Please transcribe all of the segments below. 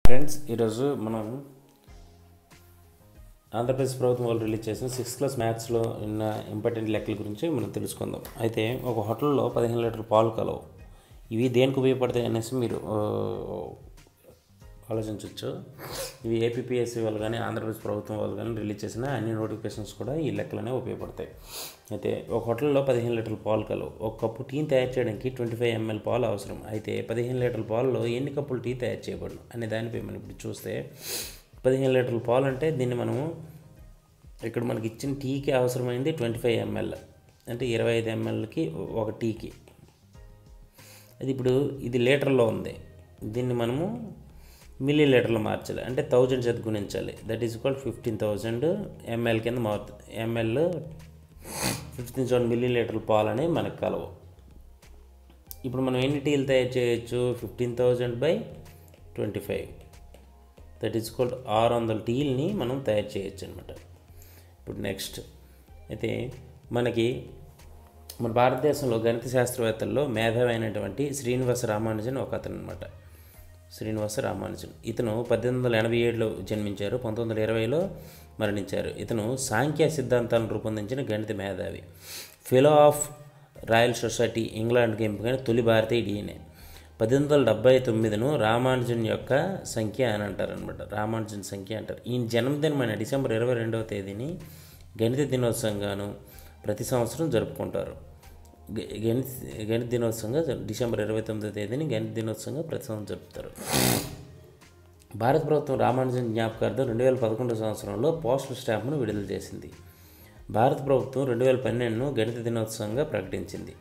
Friends ఈరోజు మనం ఆంధ్రప్రదేశ్ ప్రభుత్వం వాళ్ళు రిలీజ్ చేసిన సిక్స్త్ క్లాస్ మ్యాథ్స్లో ఉన్న ఇంపార్టెంట్ లెక్కల గురించి మనం తెలుసుకుందాం అయితే ఒక హోటల్లో పదిహేను లీటర్ల పాలు కలవు ఇవి దేనికి ఉపయోగపడతాయి అనేసి మీరు ఆ, ఆలోచించవచ్చు ఇవి ఏపీఎస్సీ వాళ్ళు కానీ ఆంధ్రప్రదేశ్ ప్రభుత్వం వాళ్ళు కానీ రిలీజ్ చేసిన అన్ని నోటిఫికేషన్స్ కూడా ఈ లెక్కలనే ఉపయోగపడతాయి అయితే ఒక హోటల్లో పదిహేను లీటర్ల పాలు కలవు ఒక కప్పు టీని తయారు చేయడానికి ట్వంటీ ఫైవ్ ఎంఎల్ పాలు అవసరం అయితే పదిహేను లీటర్ల పాలలో ఎన్ని కప్పులు టీ తయారు చేయబడను అనే దానిపై మనం ఇప్పుడు చూస్తే పదిహేను లీటర్ల పాలు అంటే దీన్ని మనము ఇక్కడ మనకి ఇచ్చిన టీకి అవసరమైంది ట్వంటీ ఫైవ్ ఎంఎల్ అంటే ఇరవై ఐదు ఎంఎల్కి ఒక టీకి అది ఇప్పుడు ఇది లీటర్లో ఉంది దీన్ని మనము మిల్లీ లీటర్లో మార్చాలి అంటే థౌజండ్ చేత గుణించాలి that is called fifteen thousand ML కింద మారుతుంది ఎంఎల్ ఫిఫ్టీన్ థౌసండ్ మిల్లీ లీటర్ల పాలు అనేవి మనకు కలవు ఇప్పుడు మనం ఎన్ని టీలు తయారు చేయొచ్చు fifteen thousand by twenty five that is called ఆరు వందల టీల్ని మనం తయారు చేయొచ్చు అనమాట ఇప్పుడు నెక్స్ట్ అయితే మనకి మన భారతదేశంలో గణిత శాస్త్రవేత్తల్లో మేధావి అయినటువంటి శ్రీనివాస రామానుజన్ ఒక అతను అనమాట శ్రీనివాస రామానుజన్ ఇతను పద్దెనిమిది వందల ఎనభై ఏడులో జన్మించారు పంతొమ్మిది వందల ఇరవైలో మరణించారు ఇతను సాంఖ్య సిద్ధాంతాలను రూపొందించిన గణిత మేధావి ఫెలో ఆఫ్ రాయల్ సొసైటీ ఇంగ్లాండ్కి ఎంపికైన తొలి భారతీయ ఈయనే పద్దెనిమిది వందల డెబ్బై తొమ్మిదిను రామానుజన్ యొక్క సంఖ్య అని అంటారు అనమాట రామానుజన్ సంఖ్య అంటారు ఈయన జన్మదినమైన డిసెంబర్ ఇరవై రెండవ తేదీని గణిత దినోత్సవంగాను ప్రతి సంవత్సరం జరుపుకుంటారు గ- గణిత గణిత దినోత్సవంగా జరు- డిసెంబర్ ఇరవై తొమ్మిదో తేదీని గణిత దినోత్సవంగా ప్రతి సంవత్సరం జరుపుతారు భారత ప్రభుత్వం రామానుజన్ జ్ఞాపకార్థం రెండు వేల పదకొండు సంవత్సరంలో పోస్టల్ స్టాంప్ను విడుదల చేసింది భారత ప్రభుత్వం రెండు వేల పన్నెండును గణిత దినోత్సవంగా ప్రకటించింది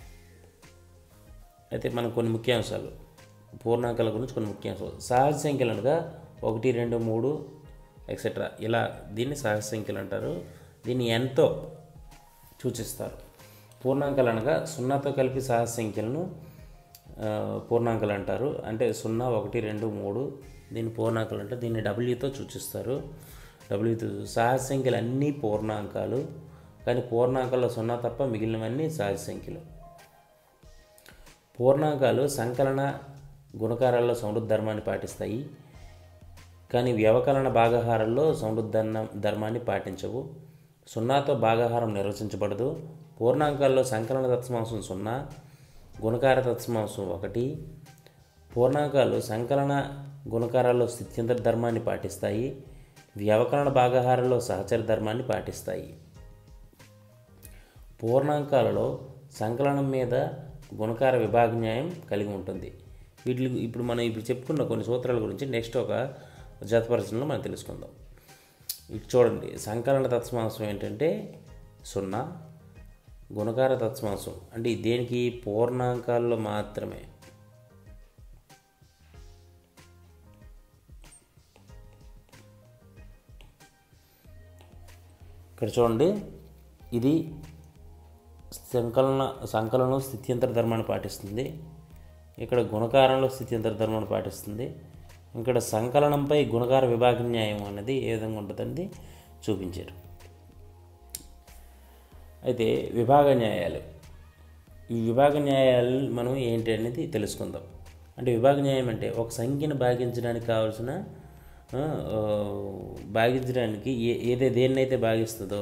అయితే మనం కొన్ని ముఖ్యాంశాలు పూర్ణాంకాల గురించి కొన్ని ముఖ్యాంశాలు సహజ సంఖ్యలు అనగా ఒకటి రెండు మూడు ఎక్సెట్రా ఇలా దీన్ని సహజ సంఖ్యలు అంటారు దీన్ని ఎంతో సూచిస్తారు పూర్ణాంకాలు అనగా సున్నాతో కలిపి సహజ సంఖ్యలను ఆ, పూర్ణాంకాలు అంటారు అంటే సున్నా ఒకటి రెండు మూడు దీన్ని పూర్ణాంకాలు అంటే దీన్ని డబ్ల్యూతో సూచిస్తారు డబ్ల్యూతో సహజ సంఖ్యలు అన్నీ పూర్ణాంకాలు కానీ పూర్ణాంకాల్లో సున్నా తప్ప మిగిలినవన్నీ సహజ సంఖ్యలు పూర్ణాంకాలు సంకలన గుణకారాల్లో సమృద్ధ ధర్మాన్ని పాటిస్తాయి కానీ వ్యవకలన భాగాహారంలో సమృద్ధ ధర్మ- ధర్మాన్ని పాటించవు సున్నాతో భాగాహారం నిర్వచించబడదు పూర్ణాంకాల్లో సంకలన తత్సమాంశం సున్నా గుణకార తత్సమాంశం ఒకటి పూర్ణాంకాలు సంకలన గుణకారాల్లో స్థిత్యంతర ధర్మాన్ని పాటిస్తాయి వ్యవకలన భాగాహారంలో సహచర ధర్మాన్ని పాటిస్తాయి పూర్ణాంకాలలో సంకలనం మీద గుణకార విభాగ న్యాయం కలిగి ఉంటుంది వీటి ఇప్పుడు మనం ఇప్పుడు చెప్పుకున్న కొన్ని సూత్రాల గురించి నెక్స్ట్ ఒక జతపరచనలో మనం తెలుసుకుందాం ఇటు చూడండి సంకలన తత్సమాంశం ఏంటంటే సున్నా గుణకార తత్సమాంశం అంటే ఇది దేనికి పూర్ణాంకాల్లో మాత్రమే ఇక్కడ చూడండి ఇది సంకలన సంకలనం స్థిత్యంతర ధర్మాన్ని పాటిస్తుంది ఇక్కడ గుణకారంలో స్థిత్యంతర ధర్మాన్ని పాటిస్తుంది ఇక్కడ సంకలనంపై గుణకార విభాగ న్యాయం అనేది ఏ విధంగా ఉంటుందండి చూపించారు అయితే విభాగ న్యాయాలు ఈ విభాగ న్యాయాలు మనం ఏంటి అనేది తెలుసుకుందాం అంటే విభాగ న్యాయం అంటే ఒక సంఖ్యను భాగించడానికి కావాల్సిన ఆ, ఆ, భాగించడానికి ఏ ఏదే దేన్నైతే భాగిస్తుందో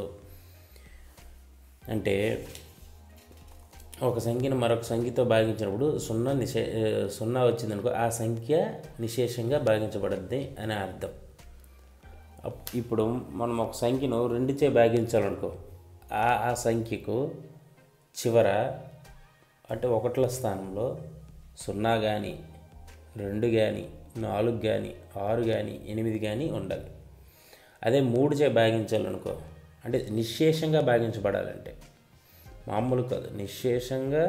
అంటే ఒక సంఖ్యను మరొక సంఖ్యతో భాగించినప్పుడు సున్నా నిషే ఆ, సున్నా వచ్చిందనుకో ఆ సంఖ్య నిశేషంగా భాగించబడద్ది అని అర్థం అప్- ఇప్పుడు మనం ఒక సంఖ్యను రెండుచే భాగించాలనుకో ఆ ఆ సంఖ్యకు చివర అంటే ఒకట్ల స్థానంలో సున్నా కానీ రెండు కానీ నాలుగు కానీ ఆరు కానీ ఎనిమిది కానీ ఉండాలి అదే మూడు చే భాగించాలనుకో అంటే నిశ్శేషంగా భాగించబడాలంటే మామూలు కాదు నిశ్శేషంగా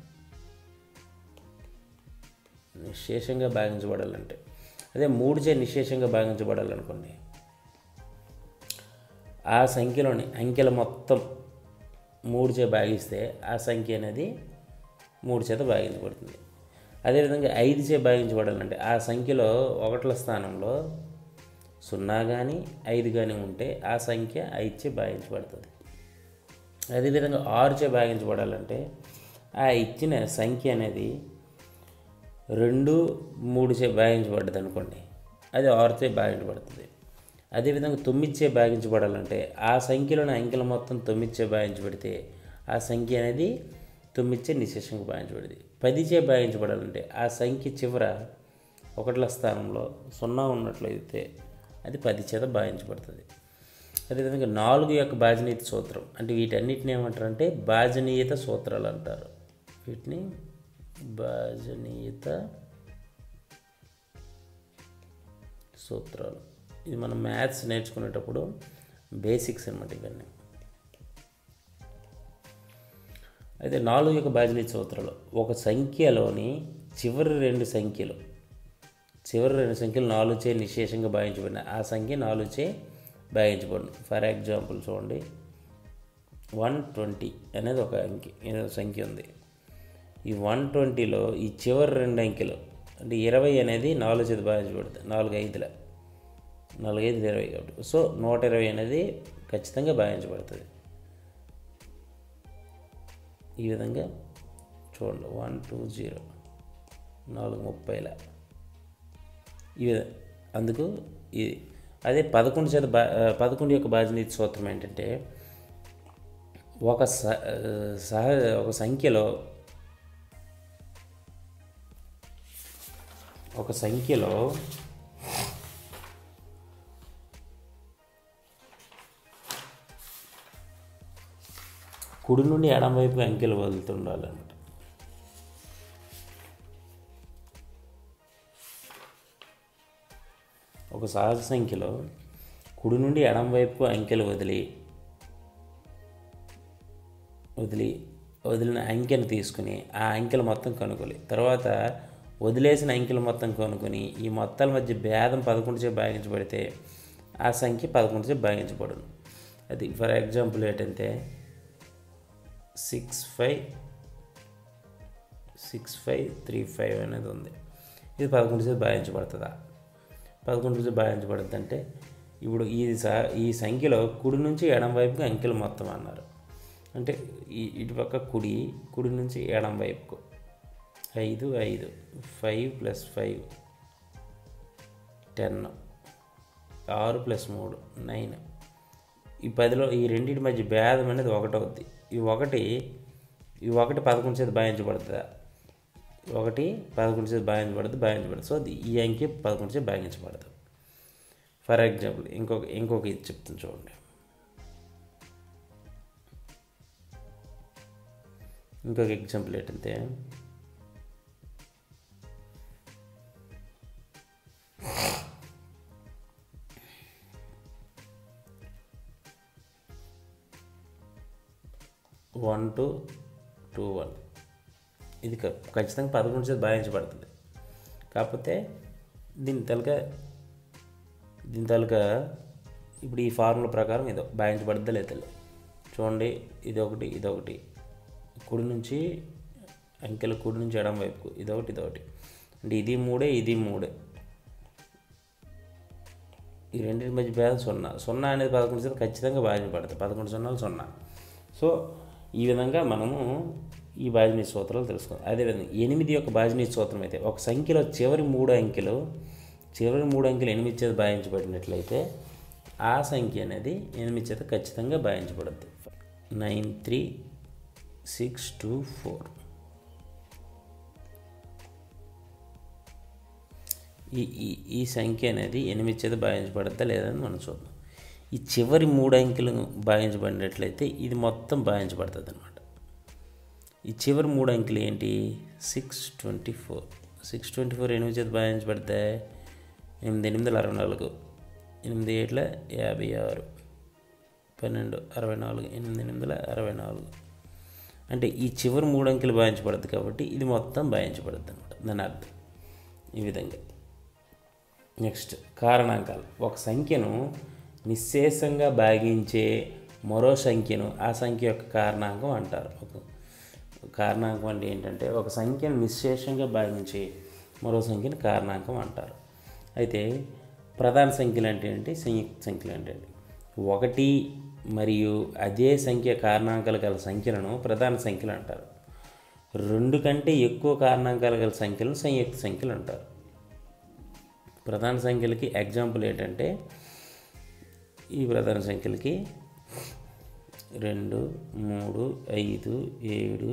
నిశ్శేషంగా భాగించబడాలంటే అదే మూడు చే నిశ్శేషంగా భాగించబడాలనుకోండి ఆ సంఖ్యలోని అంకెల మొత్తం మూడు చే భాగిస్తే ఆ సంఖ్య అనేది మూడు చేత భాగించబడుతుంది అదేవిధంగా ఐదు చే భాగించబడాలంటే ఆ సంఖ్యలో ఒకట్ల స్థానంలో సున్నా కానీ ఐదు కానీ ఉంటే ఆ సంఖ్య ఐదు చే భాగించబడుతుంది అదేవిధంగా ఆరు చే భాగించబడాలంటే ఆ ఇచ్చిన సంఖ్య అనేది రెండు మూడు చే భాగించబడ్డది అనుకోండి అది ఆరుచే భాగించబడుతుంది అదేవిధంగా తొమ్మిదిచే భాగించబడాలంటే ఆ సంఖ్యలోని అంకెల మొత్తం తొమ్మిదిచే భాగించబడితే ఆ సంఖ్య అనేది తొమ్మిదిచే నిశేషంగా భాగించబడింది పదిచే భాగించబడాలంటే ఆ సంఖ్య చివర ఒకట్ల స్థానంలో సున్నా ఉన్నట్లయితే అది పది చేత భాగించబడుతుంది అదేవిధంగా నాలుగు యొక్క బాజనీయత సూత్రం అంటే వీటన్నిటిని ఏమంటారంటే బాజనీయత సూత్రాలు అంటారు వీటిని బాజనీయత సూత్రాలు ఇది మనం మ్యాథ్స్ నేర్చుకునేటప్పుడు బేసిక్స్ అనమాట ఇవన్నీ అయితే నాలుగు యొక్క బాజనీయ సూత్రాలు ఒక సంఖ్యలోని చివరి రెండు సంఖ్యలు చివరి రెండు సంఖ్యలు నాలుగు చే నిశేషంగా భావించబడిన ఆ సంఖ్య నాలుగు చే భావించబడింది ఫర్ ఎగ్జాంపుల్ చూడండి వన్ ట్వంటీ అనేది ఒక అంకె ఏదో సంఖ్య ఉంది ఈ వన్ ట్వంటీలో ఈ చివరి రెండు అంకెలు అంటే ఇరవై అనేది నాలుగు చేతి భావించబడుతుంది నాలుగు ఐదుల నాలుగు ఐదు ఇరవై కాబట్టి సో నూట ఇరవై అనేది ఖచ్చితంగా భావించబడుతుంది ఈ విధంగా చూడండి వన్ టూ జీరో నాలుగు ముప్పైల ఈ విధంగా అందుకు ఇది అదే పదకొండు చేత బా పదకొండు యొక్క బాధ్యత సూత్రం ఏంటంటే ఒక స సహ ఒక సంఖ్యలో ఒక సంఖ్యలో కుడి నుండి ఎడం వైపు అంకెలు వదులుతుండాలన్నమాట ఒక సహజ సంఖ్యలో కుడి నుండి ఎడం వైపు అంకెలు వదిలి వదిలి వదిలిన అంకెను తీసుకుని ఆ అంకెలు మొత్తం కనుగొలి తర్వాత వదిలేసిన అంకెలు మొత్తం కనుక్కొని ఈ మొత్తాల మధ్య భేదం పదకొండు చే భాగించబడితే ఆ సంఖ్య పదకొండు చే భాగించబడును అది ఫర్ ఎగ్జాంపుల్ ఏంటంటే six five six five three five అనేది ఉంది ఇది పదకొండు చే భాగించబడుతుందా పదకొండు చే భాగించబడుతుంది అంటే ఇప్పుడు ఈ స ఈ సంఖ్యలో కుడి నుంచి ఎడం వైపుకి అంకెలు మొత్తం అన్నారు అంటే ఈ ఇటుపక్క కుడి కుడి నుంచి ఎడం వైపుకు ఐదు ఐదు ఫైవ్ ప్లస్ ఫైవ్ టెన్ ఆరు ప్లస్ మూడు నైన్ ఈ పదిలో ఈ రెండింటి మధ్య భేదం అనేది ఒకటి అవుద్ది ఈ ఒకటి ఈ ఒకటి పదకొండు చేతి భావించబడుతుందా ఒకటి పదకొండు చేతి భావించబడుతుంది భావించబడుతుంది సో అది ఈ అంకె పదకొండు చేతి భావించబడుతుంది ఫర్ ఎగ్జాంపుల్ ఇంకొక ఇంకొక ఇది చెప్తాను చూడండి ఇంకొక ఎగ్జాంపుల్ ఏంటంటే వన్ టూ టూ వన్ ఇది క- ఖచ్చితంగా పదకొండు చేతి భావించబడుతుంది కాకపోతే దీని తలక దీని తలక ఇప్పుడు ఈ ఫార్ములా ప్రకారం ఇదో భావించబడుద్దా లేదా తెలియదు. చూడండి ఇది ఒకటి ఇది ఒకటి కుడి నుంచి అంకెల కుడి నుంచి ఎడం వైపుకు ఇదొకటి ఇదొకటి అంటే ఇది మూడే ఇది మూడే ఈ రెండింటి మధ్య భేదం సున్నా సున్నా అనేది పదకొండు శాతం ఖచ్చితంగా భావించబడుతుంది పదకొండు సున్నాలు సున్నా సో ఈ విధంగా మనము ఈ బాజనీ సూత్రాలు తెలుసుకోవాలి అదేవిధంగా ఎనిమిది యొక్క బాజనీ సూత్రం అయితే ఒక సంఖ్యలో చివరి మూడు అంకెలు చివరి మూడు అంకెలు ఎనిమిది చేత భావించబడినట్లయితే ఆ సంఖ్య అనేది ఎనిమిది చేత ఖచ్చితంగా భావించబడుద్ది nine three six two four ఈ ఈ ఈ సంఖ్య అనేది ఎనిమిది చేత భావించబడద్దా లేదని మనం చూద్దాం ఈ చివరి మూడు అంకెలు భావించబడినట్లయితే ఇది మొత్తం భావించబడుతుంది అనమాట ఈ చివరి మూడు అంకెలు ఏంటి six twenty four six twenty four ఎనిమిది చేత భావించబడతాయి ఎనిమిది ఎనిమిది అరవై నాలుగు ఎనిమిది ఏట్ల యాభై ఆరు పన్నెండు అరవై నాలుగు ఎనిమిది ఎనిమిదిల అరవై నాలుగు అంటే ఈ చివరి మూడు అంకెలు భావించబడుతుంది కాబట్టి ఇది మొత్తం భావించబడుతుంది అనమాట దాని అర్థం ఈ విధంగా నెక్స్ట్ కారణాంకాలు ఒక సంఖ్యను నిశ్శేషంగా భాగించే మరో సంఖ్యను ఆ సంఖ్య యొక్క కారణాంకం అంటారు ఒక కారణాంకం అంటే ఏంటంటే ఒక సంఖ్యను నిశ్శేషంగా భాగించే మరో సంఖ్యను కారణాంకం అంటారు అయితే ప్రధాన సంఖ్యలు అంటే ఏంటి సంయుక్త సంఖ్యలు అంటే ఏంటి ఒకటి మరియు అదే సంఖ్య కారణాంకాలు గల సంఖ్యలను ప్రధాన సంఖ్యలు అంటారు రెండు కంటే ఎక్కువ కారణాంకాలు గల సంఖ్యలను సంయుక్త సంఖ్యలు అంటారు ప్రధాన సంఖ్యలకి ఎగ్జాంపుల్ ఏంటంటే ఈ ప్రధాన సంఖ్యలకి రెండు మూడు ఐదు ఏడు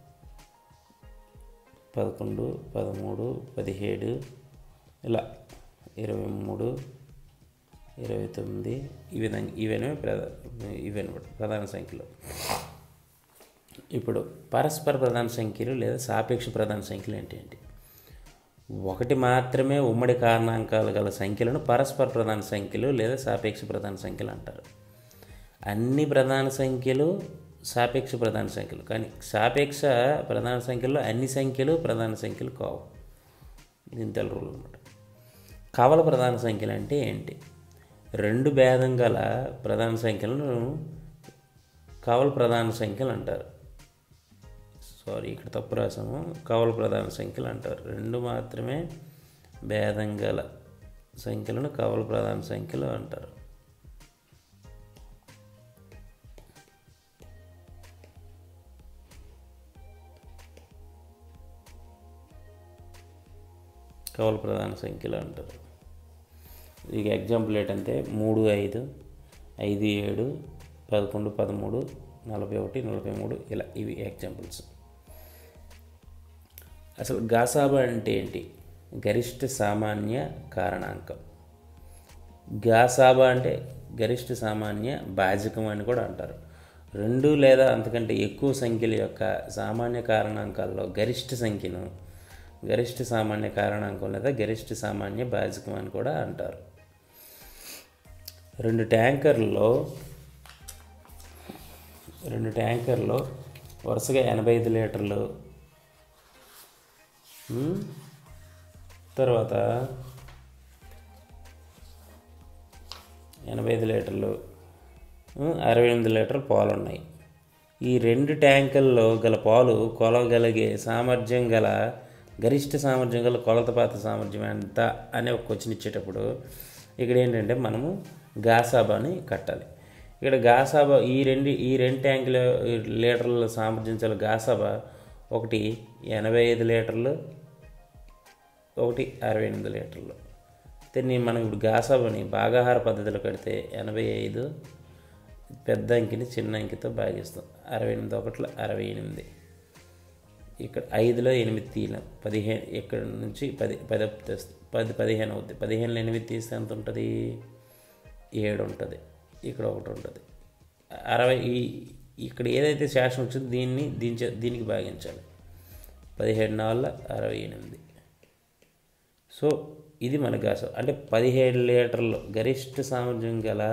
పదకొండు పదమూడు పదిహేడు ఇలా ఇరవై మూడు ఇరవై తొమ్మిది ఈ విధంగా ఇవన్నీ ప్రధా ఇవన్నమాట ప్రధాన సంఖ్యలు ఇప్పుడు పరస్పర ప్రధాన సంఖ్యలు లేదా సాపేక్ష ప్రధాన సంఖ్యలు ఏంటి ఏంటి ఒకటి మాత్రమే ఉమ్మడి కారణాంకాలు గల సంఖ్యలను పరస్పర ప్రధాన సంఖ్యలు లేదా సాపేక్ష ప్రధాన సంఖ్యలు అంటారు అన్ని ప్రధాన సంఖ్యలు సాపేక్ష ప్రధాన సంఖ్యలు కానీ సాపేక్ష ప్రధాన సంఖ్యల్లో అన్ని సంఖ్యలు ప్రధాన సంఖ్యలు కావు దీని తెల రూల్ అనమాట కవల ప్రధాన సంఖ్యలు అంటే ఏంటి రెండు భేదం గల ప్రధాన సంఖ్యలను కవల ప్రధాన సంఖ్యలు అంటారు సారీ ఇక్కడ తప్పు రాసాము కవల ప్రధాన సంఖ్యలు అంటారు రెండు మాత్రమే భేదం గల సంఖ్యలను కవల ప్రధాన సంఖ్యలు అంటారు కవల ప్రధాన సంఖ్యలు అంటారు ఇక ఎగ్జాంపుల్ ఏంటంటే మూడు ఐదు ఐదు ఏడు పదకొండు పదమూడు నలభై ఒకటి నలభై మూడు ఇలా ఇవి ఎగ్జాంపుల్స్ అసలు గాసాబా అంటే ఏంటి గరిష్ట సామాన్య కారణాంకం గాసాబా అంటే గరిష్ట సామాన్య భాజకం అని కూడా అంటారు రెండు లేదా అంతకంటే ఎక్కువ సంఖ్యల యొక్క సామాన్య కారణాంకాల్లో గరిష్ట సంఖ్యను గరిష్ట సామాన్య కారణాంకం లేదా గరిష్ట సామాన్య భాజకం అని కూడా అంటారు రెండు ట్యాంకర్లలో రెండు ట్యాంకర్లో వరుసగా ఎనభై ఐదు లీటర్లు ఉమ్, తర్వాత ఎనభై ఐదు లీటర్లు ఉమ్, అరవై ఎనిమిది లీటర్లు పాలు ఉన్నాయి ఈ రెండు ట్యాంకుల్లో గల పాలు కొలగలిగే సామర్థ్యం గల గరిష్ట సామర్థ్యం గల కొలతపాత సామర్థ్యం ఎంత అనే ఒక క్వశ్చన్ ఇచ్చేటప్పుడు ఇక్కడ ఏంటంటే మనము గాసాబాని కట్టాలి ఇక్కడ గాసాబా ఈ రెండు ఈ రెండు ట్యాంకుల లీటర్ల సామర్థ్యం గాసాబా ఒకటి ఎనభై ఐదు లీటర్లు ఒకటి అరవై ఎనిమిది లీటర్లు అయితే నేను మనం ఇప్పుడు గాసాబని భాగాహార పద్ధతిలో కడితే ఎనభై ఐదు పెద్ద అంకిని చిన్న అంకితో భాగిస్తాం అరవై ఎనిమిది ఒకట్ల అరవై ఎనిమిది ఇక్కడ ఐదులో ఎనిమిది తీయలేం పదిహేను ఇక్కడ నుంచి పది పది తెస్తాం పది పదిహేను అవుద్ది పదిహేనులో ఎనిమిది తీస్తే ఎంత ఉంటుంది ఏడు ఉంటుంది ఇక్కడ ఒకటి ఉంటుంది అరవై ఈ ఇక్కడ ఏదైతే శేషం వచ్చిందో దీన్ని దీని చే- దీనికి భాగించాలి పదిహేడు నాలుగు అరవై ఎనిమిది సో ఇది మన గాస అంటే పదిహేడు లీటర్లు గరిష్ట సామర్థ్యం గల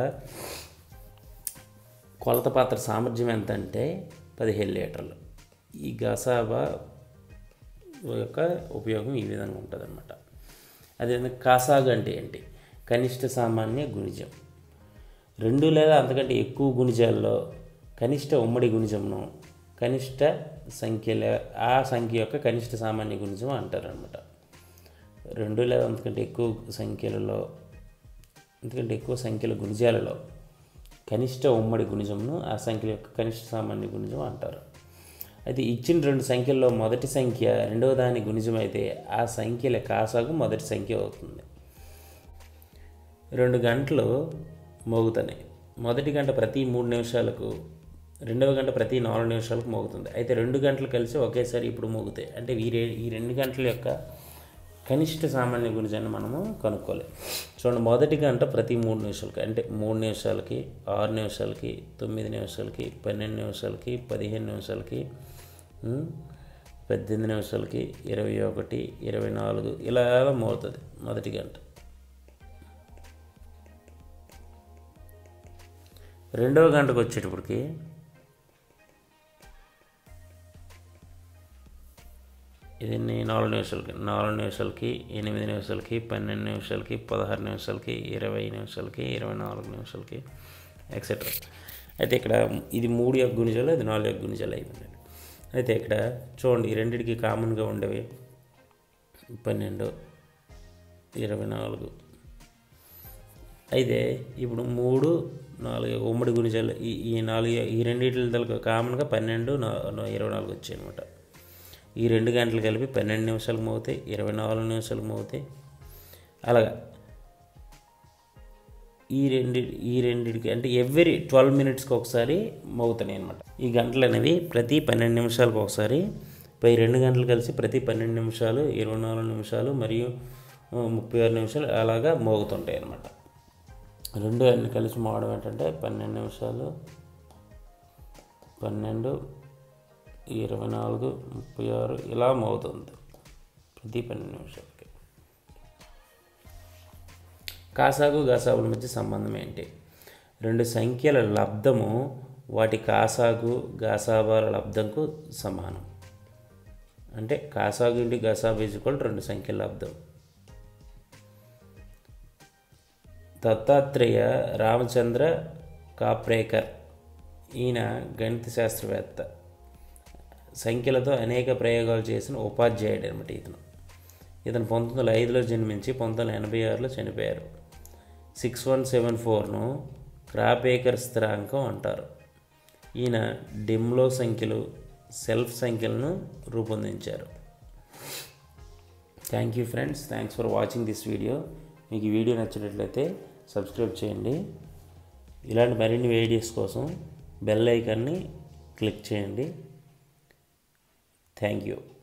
కొలత పాత్ర సామర్థ్యం ఎంత అంటే పదిహేడు లీటర్లు ఈ గసాబా యొక్క ఉపయోగం ఈ విధంగా ఉంటుంది అనమాట అదేవిధంగా కాసాగు అంటే ఏంటి కనిష్ట సామాన్య గుణిజం రెండు లేదా అంతకంటే ఎక్కువ గుణిజాల్లో కనిష్ట ఉమ్మడి గుణిజంను కనిష్ట సంఖ్యల ఆ సంఖ్య యొక్క కనిష్ట సామాన్య గుణిజం అంటారనమాట రెండు లేదా అంతకంటే ఎక్కువ సంఖ్యలలో అంతకంటే ఎక్కువ సంఖ్యల గుణిజాలలో కనిష్ట ఉమ్మడి గుణిజంను ఆ సంఖ్యల యొక్క కనిష్ట సామాన్య గుణిజం అంటారు అయితే ఇచ్చిన రెండు సంఖ్యల్లో మొదటి సంఖ్య రెండవ దాని గుణిజం అయితే ఆ సంఖ్యల కాసాగు మొదటి సంఖ్య అవుతుంది రెండు గంటలు మోగుతున్నాయి మొదటి గంట ప్రతి మూడు నిమిషాలకు రెండవ గంట ప్రతి నాలుగు నిమిషాలకు మోగుతుంది అయితే రెండు గంటలు కలిసి ఒకేసారి ఇప్పుడు మోగుతాయి అంటే ఈ రే ఈ రెండు గంటల యొక్క కనిష్ట సామాన్య గుణిజాన్ని మనము కనుక్కోవాలి చూడండి మొదటి గంట ప్రతి మూడు నిమిషాలకి అంటే మూడు నిమిషాలకి ఆరు నిమిషాలకి తొమ్మిది నిమిషాలకి పన్నెండు నిమిషాలకి పదిహేను నిమిషాలకి ఉమ్, పద్దెనిమిది నిమిషాలకి ఇరవై ఒకటి ఇరవై నాలుగు ఇలా మోగుతుంది మొదటి గంట రెండవ గంటకు వచ్చేటప్పటికి ఇది నాలుగు నిమిషాలకి నాలుగు నిమిషాలకి ఎనిమిది నిమిషాలకి పన్నెండు నిమిషాలకి పదహారు నిమిషాలకి ఇరవై నిమిషాలకి ఇరవై నాలుగు నిమిషాలకి ఎక్సెట్రా అయితే ఇక్కడ ఇది మూడు యొక్క గుణిజాలు ఇది నాలుగు యొక్క గుణిజాలు అయిపోయింది అయితే ఇక్కడ చూడండి ఈ రెండింటికి కామన్గా ఉండేవి పన్నెండు ఇరవై నాలుగు అయితే ఇప్పుడు మూడు నాలుగు ఉమ్మడి గుణిజాలు ఈ ఈ నాలుగు ఈ రెండింటి కామన్గా పన్నెండు నా- నా- ఇరవై నాలుగు వచ్చాయి అనమాట ఈ రెండు గంటలు కలిపి పన్నెండు నిమిషాలకు మోగుతాయి ఇరవై నాలుగు నిమిషాలకు మోగుతాయి అలాగా ఈ రెండు ఈ రెండిటికి అంటే ఎవ్రీ ట్వెల్వ్ మినిట్స్కి ఒకసారి మోగుతున్నాయి అనమాట ఈ గంటలు అనేవి ప్రతి పన్నెండు నిమిషాలకు ఒకసారి పై రెండు గంటలు కలిసి ప్రతి పన్నెండు నిమిషాలు ఇరవై నాలుగు నిమిషాలు మరియు ఆ, ముప్పై ఆరు నిమిషాలు అలాగా మోగుతుంటాయి అన్నమాట రెండు అన్ని కలిసి మోగడం ఏంటంటే పన్నెండు నిమిషాలు పన్నెండు ఇరవై నాలుగు ముప్పై ఆరు ఇలా మోగుతుంది ప్రతి పన్నెండు నిమిషాలకి కాసాగు గసాగుల మధ్య సంబంధం ఏంటి రెండు సంఖ్యల లబ్ధము వాటి కాసాగు గాసాబాల లబ్ధంకు సమానం అంటే కాసాగు ఇంటి గసాబు ఈజ్వల్ రెండు సంఖ్యల లబ్ధం దత్తాత్రేయ రామచంద్ర కాప్రేకర్ ఈయన గణిత శాస్త్రవేత్త సంఖ్యలతో అనేక ప్రయోగాలు చేసిన ఉపాధ్యాయుడు అనమాట ఇతను ఇతను పంతొమ్మిది వందల ఐదులో జన్మించి పంతొమ్మిది వందల ఎనభై ఆరులో చనిపోయారు సిక్స్ వన్ సెవెన్ ఫోర్ను క్రాపేకర్ స్థిరాంకం అంటారు ఈయన డిమ్లో సంఖ్యలు సెల్ఫ్ సంఖ్యలను రూపొందించారు thank you friends thanks for watching this video మీకు ఈ వీడియో నచ్చినట్లయితే సబ్స్క్రైబ్ చేయండి ఇలాంటి మరిన్ని వీడియోస్ కోసం బెల్ ఐకాన్ని క్లిక్ చేయండి థ్యాంక్ యూ